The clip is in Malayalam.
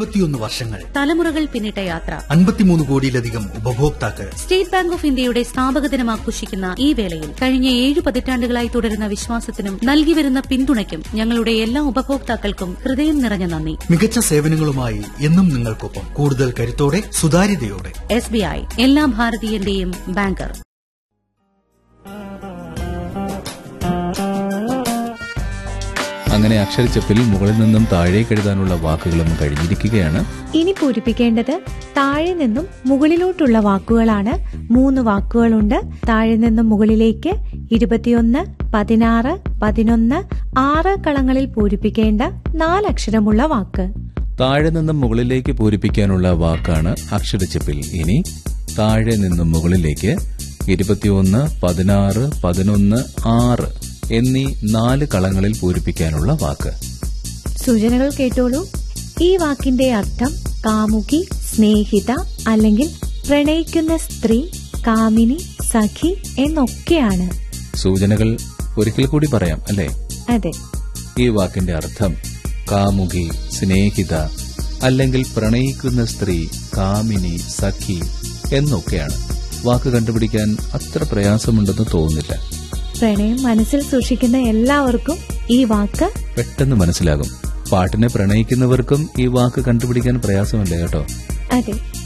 ഇരുപത്തിയൊന്ന് വർഷങ്ങൾ തലമുറകൾ പിന്നിട്ട യാത്ര അൻപത്തിമൂന്ന് കോടിയിലധികം ഉപഭോക്താക്കൾ സ്റ്റേറ്റ് ബാങ്ക് ഓഫ് ഇന്ത്യയുടെ സ്ഥാപക ദിനം ആഘോഷിക്കുന്ന ഈ വേളയിൽ കഴിഞ്ഞ ഏഴ് പതിറ്റാണ്ടുകളായി തുടരുന്ന വിശ്വാസത്തിനും നൽകിവരുന്ന പിന്തുണയ്ക്കും ഞങ്ങളുടെ എല്ലാ ഉപഭോക്താക്കൾക്കും ഹൃദയം നിറഞ്ഞ നന്ദി മികച്ച സേവനങ്ങളുമായി എന്നും നിങ്ങൾക്കൊപ്പം കൂടുതൽ കരുത്തോടെ സുതാര്യതയോടെ എസ് ബി ഐ എല്ലാ ഭാരതീയന്റെയും ബാങ്കർ അങ്ങനെ അക്ഷരച്ചപ്പിൽ മുകളിൽ നിന്നും താഴേക്ക് എഴുതാനുള്ള വാക്കുകളും കഴിഞ്ഞിരിക്കുകയാണ് ഇനി പൂരിപ്പിക്കേണ്ടത് താഴെ നിന്നും മുകളിലോട്ടുള്ള വാക്കുകളാണ് മൂന്ന് വാക്കുകളുണ്ട് താഴെ നിന്നും മുകളിലേക്ക് ഇരുപത്തിയൊന്ന് പതിനാറ് പതിനൊന്ന് ആറ് കളങ്ങളിൽ പൂരിപ്പിക്കേണ്ട നാലക്ഷരമുള്ള വാക്ക് താഴെ നിന്നും മുകളിലേക്ക് പൂരിപ്പിക്കാനുള്ള വാക്കാണ് അക്ഷരച്ചപ്പിൽ ഇനി താഴെ നിന്നും മുകളിലേക്ക് ഇരുപത്തിയൊന്ന് പതിനാറ് പതിനൊന്ന് ആറ് എന്നീ നാല് കളങ്ങളിൽ പൂരിപ്പിക്കാനുള്ള വാക്ക് സൂചനകൾ കേട്ടോളൂ ഈ വാക്കിന്റെ അർത്ഥം കാമുകി സ്നേഹിത അല്ലെങ്കിൽ പ്രണയിക്കുന്ന സ്ത്രീ കാമിനി സഖി എന്നൊക്കെയാണ് സൂചനകൾ ഒരിക്കൽ കൂടി പറയാം അല്ലേ അതെ ഈ വാക്കിന്റെ അർത്ഥം കാമുകി സ്നേഹിത അല്ലെങ്കിൽ പ്രണയിക്കുന്ന സ്ത്രീ കാമിനി സഖി എന്നൊക്കെയാണ് വാക്ക് കണ്ടുപിടിക്കാൻ അത്ര പ്രയാസമുണ്ടെന്ന് തോന്നുന്നില്ല പ്രണയം മനസ്സിൽ സൂക്ഷിക്കുന്ന എല്ലാവർക്കും ഈ വാക്ക് പെട്ടെന്ന് മനസ്സിലാകും പാട്ടിനെ പ്രണയിക്കുന്നവർക്കും ഈ വാക്ക് കണ്ടുപിടിക്കാൻ പ്രയാസമല്ല കേട്ടോ അതെ